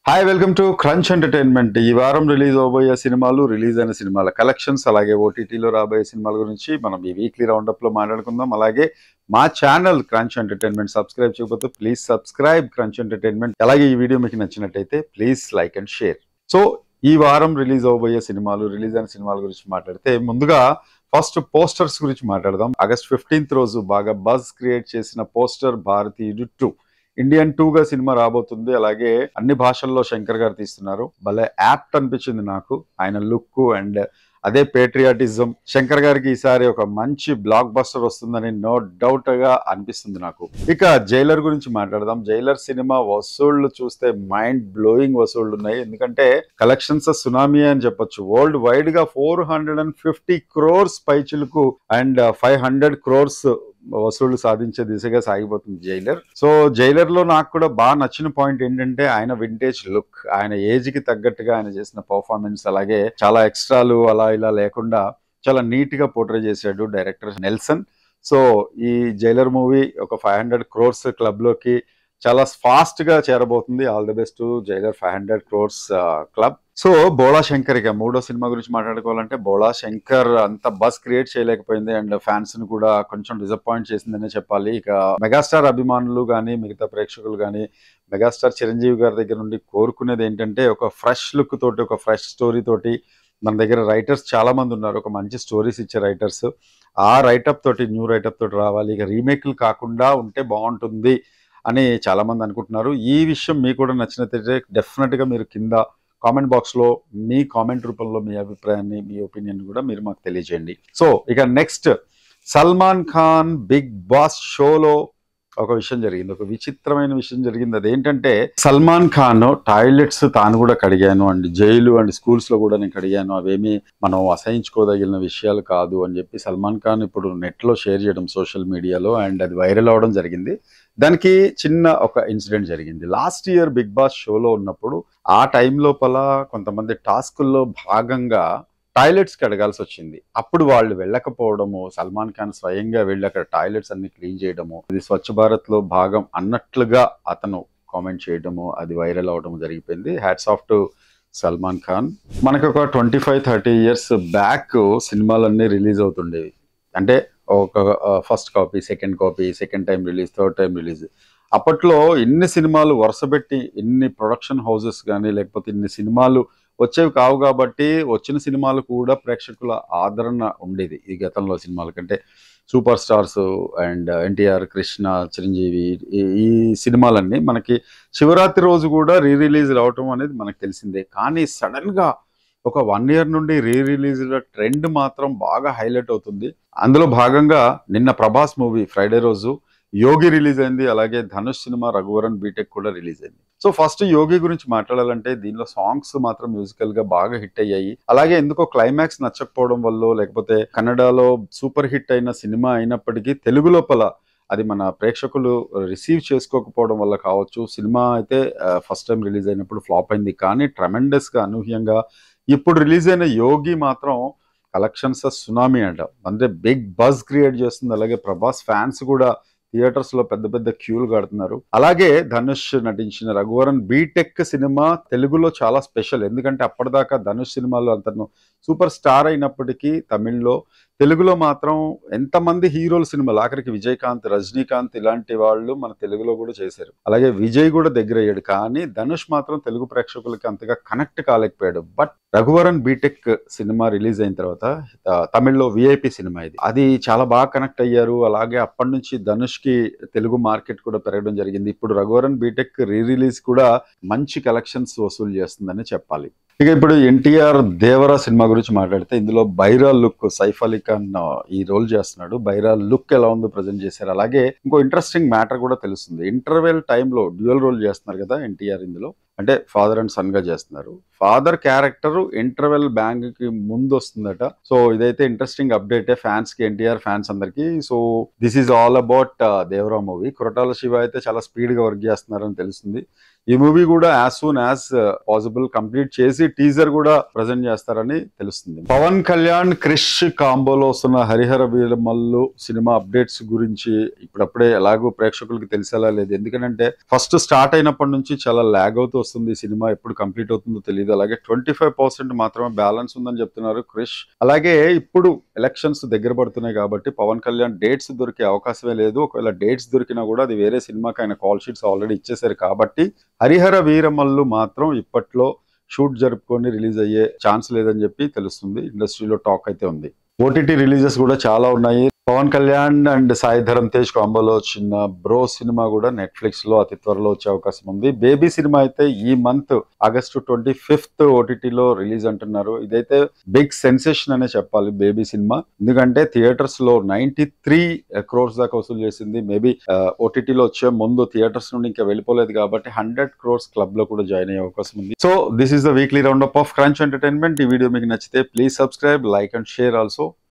hi welcome to Crunch Entertainment ఈ వారం release అవబోయే సినిమాలు రిలీజ్ అయిన సినిమాల కలెక్షన్స్ అలాగే ఓటీటీలో రాబోయే సినిమాల గురించి మనం ఈ వీక్లీ రౌండప్ లో మాట్లాడుకుందాం అలాగే మా ఛానల్ క్రంచ్ ఎంటర్టైన్మెంట్ సబ్స్క్రైబ్ చేయకపోతే ప్లీజ్ సబ్స్క్రైబ్ క్రంచ్ ఎంటర్టైన్మెంట్ అలాగే ఈ వీడియో మీకు నచ్చినట్టయితే please like and share so ఈ వారం రిలీజ్ అవబోయే సినిమాలు రిలీజ్ అయిన సినిమాల గురించి మాట్లాడితే ముందుగా ఫస్ట్ పోస్టర్స్ గురించి మాట్లాడదాం ఆగస్ట్ ఫిఫ్టీన్త్ రోజు బాగా బజ్ క్రియేట్ చేసిన poster Bharateeyudu two Indian two గా సినిమా రాబోతుంది అలాగే అన్ని భాషల్లో శంకర్ గారు తీస్తున్నారు భలే యాప్ట్ అనిపించింది నాకు ఆయన లుక్ అండ్ అదే పేట్రియాటిజం శంకర్ గారికి ఈసారి ఒక మంచి బ్లాక్ బస్టర్ వస్తుందని నో డౌట్ గా అనిపిస్తుంది నాకు ఇక జైలర్ గురించి మాట్లాడదాం జైలర్ సినిమా వసూళ్లు చూస్తే మైండ్ బ్లోయింగ్ వసూళ్లు ఉన్నాయి ఎందుకంటే కలెక్షన్స్ సునామీ అని చెప్పొచ్చు వరల్డ్ వైడ్ గా four hundred and fifty crores పైచులకు అండ్ ఫైవ్ హండ్రెడ్ క్రోర్స్ వసూళ్లు సాధించే దిశగా సాగిపోతుంది జైలర్ సో జైలర్ లో నాకు కూడా బాగా నచ్చిన పాయింట్ ఏంటంటే ఆయన వింటేజ్ లుక్ ఆయన ఏజ్ కి తగ్గట్టుగా ఆయన చేసిన పర్ఫార్మెన్స్ అలాగే చాలా ఎక్స్ట్రాలు అలా ఇలా లేకుండా చాలా నీట్ గా పోర్ట్రే చేశాడు డైరెక్టర్ నెల్సన్ సో ఈ జైలర్ మూవీ ఒక ఫైవ్ హండ్రెడ్ క్రోర్స్ క్లబ్ లోకి చాలా ఫాస్ట్ గా చేరబోతుంది all the best Jailer five hundred crores club so Bhola Shankar ఇక మూడో సినిమా గురించి మాట్లాడుకోవాలంటే బోళా శంకర్ అంత బస్ క్రియేట్ చేయలేకపోయింది అండ్ ఫ్యాన్స్ ని కూడా కొంచెం డిసప్పాయింట్ చేసిందనే చెప్పాలి ఇక మెగాస్టార్ అభిమానులు కానీ మిగతా ప్రేక్షకులు కానీ మెగాస్టార్ చిరంజీవి గారి దగ్గర నుండి కోరుకునేది ఏంటంటే ఒక ఫ్రెష్ లుక్ తోటి ఒక ఫ్రెష్ స్టోరీ తోటి మన దగ్గర రైటర్స్ చాలా మంది ఉన్నారు ఒక మంచి స్టోరీస్ ఇచ్చే రైటర్స్ ఆ రైటప్ తోటి న్యూ రైటప్ తోటి రావాలి ఇక రీమేక్లు కాకుండా ఉంటే బాగుంటుంది అని చాలా మంది అనుకుంటున్నారు ఈ విషయం మీకు కూడా నచ్చినట్లయితే డెఫినెట్ గా మీరు కింద కామెంట్ బాక్స్ లో మీ కామెంట్ రూపంలో మీ అభిప్రాయాన్ని మీ ఒపీనియన్ కూడా మీరు మాకు తెలియజేయండి సో ఇక next Salman Khan Bigg Boss షోలో ఒక విషయం జరిగింది ఒక విచిత్రమైన విషయం జరిగింది అదేంటంటే సల్మాన్ ఖాన్ టాయిలెట్స్ తాను కూడా కడిగాను అండ్ జైలు అండ్ స్కూల్స్ లో కూడా నేను కడిగాను అవేమి మనం అసహించుకోదగిన విషయాలు కాదు అని చెప్పి సల్మాన్ ఖాన్ ఇప్పుడు నెట్ లో షేర్ చేయడం సోషల్ మీడియాలో అండ్ అది వైరల్ అవడం జరిగింది దానికి చిన్న ఒక ఇన్సిడెంట్ జరిగింది లాస్ట్ ఇయర్ బిగ్ బాస్ షోలో ఉన్నప్పుడు ఆ టైం లోపల కొంతమంది టాస్కుల్లో భాగంగా టాయిలెట్స్ కి అడగాల్సి వచ్చింది అప్పుడు వాళ్ళు వెళ్ళకపోవడము సల్మాన్ ఖాన్ స్వయంగా వెళ్ళి అక్కడ టాయిలెట్స్ అన్ని క్లీన్ చేయడము ఇది స్వచ్ఛ భారత్ లో భాగం అన్నట్లుగా అతను కామెంట్ చేయడము అది వైరల్ అవడం జరిగిపోయింది hats off to Salman Khan మనకు ఒక twenty five thirty years back సినిమాలన్నీ రిలీజ్ అవుతుండేవి అంటే ఒక first copy second copy second time release third time release అప్పట్లో ఇన్ని సినిమాలు వరుసపెట్టి ఇన్ని ప్రొడక్షన్ హౌసెస్ కానీ లేకపోతే ఇన్ని సినిమాలు వచ్చేవి కావు కాబట్టి వచ్చిన సినిమాలు కూడా ప్రేక్షకుల ఆదరణ ఉండేది ఈ గతంలో సినిమాల కంటే superstars and NTR Krishna Chiranjeevi ఈ- ఈ సినిమాలన్నీ మనకి శివరాత్రి రోజు కూడా రీ రిలీజ్ రావటం అనేది మనకు తెలిసిందే కానీ సడన్ గా ఒక వన్ ఇయర్ నుండి రీ రిలీజ్ ట్రెండ్ మాత్రం బాగా హైలైట్ అవుతుంది అందులో భాగంగా నిన్న ప్రభాస్ మూవీ ఫ్రైడే రోజు యోగి రిలీజ్ అయింది అలాగే ధనుష్ సినిమా రఘువరన్ బీటెక్ కూడా రిలీజ్ అయింది సో ఫస్ట్ యోగి గురించి మాట్లాడాలంటే దీనిలో సాంగ్స్ మాత్రం మ్యూజికల్ గా బాగా హిట్ అయ్యాయి అలాగే ఎందుకో క్లైమాక్స్ నచ్చకపోవడం వల్ల లేకపోతే కన్నడలో సూపర్ హిట్ అయిన సినిమా అయినప్పటికీ తెలుగు లోపల అది మన ప్రేక్షకులు రిసీవ్ చేసుకోకపోవడం వల్ల కావచ్చు సినిమా అయితే ఫస్ట్ టైం రిలీజ్ అయినప్పుడు ఫ్లాప్ అయింది కానీ ట్రమెండస్ గా అనూహ్యంగా ఇప్పుడు రిలీజ్ అయిన యోగి మాత్రం కలెక్షన్స్ సునామీ అంట అంటే బిగ్ బజ్ క్రియేట్ చేస్తుంది అలాగే ప్రభాస్ ఫ్యాన్స్ కూడా థియేటర్స్ లో పెద్ద పెద్ద క్యూలు కడుతున్నారు అలాగే ధనుష్ నటించిన రఘువరన్ బీటెక్ సినిమా తెలుగులో చాలా స్పెషల్ ఎందుకంటే అప్పటిదాకా ధనుష్ సినిమాలో అతను సూపర్ స్టార్ అయినప్పటికీ తమిళ్లో తెలుగులో మాత్రం ఎంతమంది హీరోల సినిమాలు ఆఖరికి విజయకాంత్ రజనీకాంత్ ఇలాంటి వాళ్ళు మన తెలుగులో కూడా చేశారు అలాగే విజయ్ కూడా దగ్గర అయ్యాడు కానీ ధనుష్ మాత్రం తెలుగు ప్రేక్షకులకి అంతగా కనెక్ట్ కాలేకపోయాడు బట్ రఘువరన్ బీటెక్ సినిమా రిలీజ్ అయిన తర్వాత ఆ, తమిళ్లో విఐపి సినిమా ఇది అది చాలా బాగా కనెక్ట్ అయ్యారు అలాగే అప్పటి నుంచి ధనుష్ కి తెలుగు మార్కెట్ కూడా పెరగడం జరిగింది ఇప్పుడు రఘువరన్ బీటెక్ రీ రిలీజ్ కూడా మంచి కలెక్షన్స్ వసూలు చేస్తుందని చెప్పాలి ఇక ఇప్పుడు ఎన్టీఆర్ దేవరా సినిమా గురించి మాట్లాడితే ఇందులో బైరా లుక్ సైఫ్ అలీ ఖాన్ ఆ, ఈ రోల్ చేస్తున్నాడు బైరా లుక్ ఎలా ఉందో ప్రజెంట్ చేశారు అలాగే ఇంకో ఇంట్రెస్టింగ్ మ్యాటర్ కూడా తెలుస్తుంది ఇంటర్వెల్ టైంలో డ్యూయల్ రోల్ చేస్తున్నారు కదా ఎన్టీఆర్ ఇందులో అంటే ఫాదర్ అండ్ సన్ గా చేస్తున్నారు ఫాదర్ క్యారెక్టర్ ఇంటర్వెల్ బ్యాంగ్ కి ముందు వస్తుందట సో ఇదైతే ఇంట్రెస్టింగ్ అప్డేట్ ఫ్యాన్స్ కి ఎన్టీఆర్ ఫ్యాన్స్ అందరికి so this is all about Devara movie Koratala Siva అయితే చాలా స్పీడ్ గా వర్క్ చేస్తున్నారని తెలుస్తుంది ఈ మూవీ కూడా as soon as possible complete చేసి టీజర్ కూడా ప్రజెంట్ చేస్తారని తెలుస్తుంది పవన్ కళ్యాణ్ క్రిష్ కాంబోలో వస్తున్న హరిహర వీరమల్లు సినిమా అప్డేట్స్ గురించి ఇప్పుడప్పుడే ఎలాగో ప్రేక్షకులకి తెలిసేలా లేదు ఎందుకంటే ఫస్ట్ స్టార్ట్ అయినప్పటి నుంచి చాలా లాగ్ అవుతూ వస్తుంది ఈ సినిమా ఎప్పుడు కంప్లీట్ అవుతుందో తెలియదు అలాగే ట్వంటీ ఫైవ్ పర్సెంట్ మాత్రమే బ్యాలెన్స్ ఉందని చెప్తున్నారు క్రిష్ అలాగే ఇప్పుడు ఎలక్షన్స్ దగ్గర పడుతున్నాయి కాబట్టి పవన్ కళ్యాణ్ డేట్స్ దొరికే అవకాశమే లేదు ఒకవేళ డేట్స్ దొరికినా కూడా అది వేరే సినిమాకి ఆయన కాల్ షీట్స్ ఆల్రెడీ ఇచ్చేసారు కాబట్టి హరిహర వీరమల్లు మాత్రం ఇప్పట్లో షూట్ జరుపుకొని రిలీజ్ అయ్యే ఛాన్స్ లేదని చెప్పి తెలుస్తుంది ఇండస్ట్రీలో టాక్ అయితే ఉంది ఓటీటీ రిలీజెస్ కూడా చాలా ఉన్నాయి పవన్ కళ్యాణ్ అండ్ సాయి ధరమ్ తేజ్ కాంబోలో వచ్చిన బ్రో సినిమా కూడా నెట్ఫ్లిక్స్ లో అతి త్వరలో వచ్చే అవకాశం ఉంది బేబీ సినిమా అయితే ఈ మంత్ ఆగస్టు ట్వంటీ ఫిఫ్త్ ఓటీటీలో రిలీజ్ అంటున్నారు ఇదైతే బిగ్ సెన్సేషన్ అనే చెప్పాలి బేబీ సినిమా ఎందుకంటే థియేటర్స్ లో నైన్టీ త్రీ క్రోర్స్ దాకా వసూలు చేసింది మేబీ ఓటీటీలో వచ్చే ముందు థియేటర్స్ నుండి ఇంకా వెళ్ళిపోలేదు కాబట్టి హండ్రెడ్ క్రోర్స్ క్లబ్ లో కూడా జాయిన్ అయ్యే అవకాశం ఉంది so this is the weekly round up of Crunch Entertainment ఈ వీడియో మీకు నచ్చితే please subscribe like and share also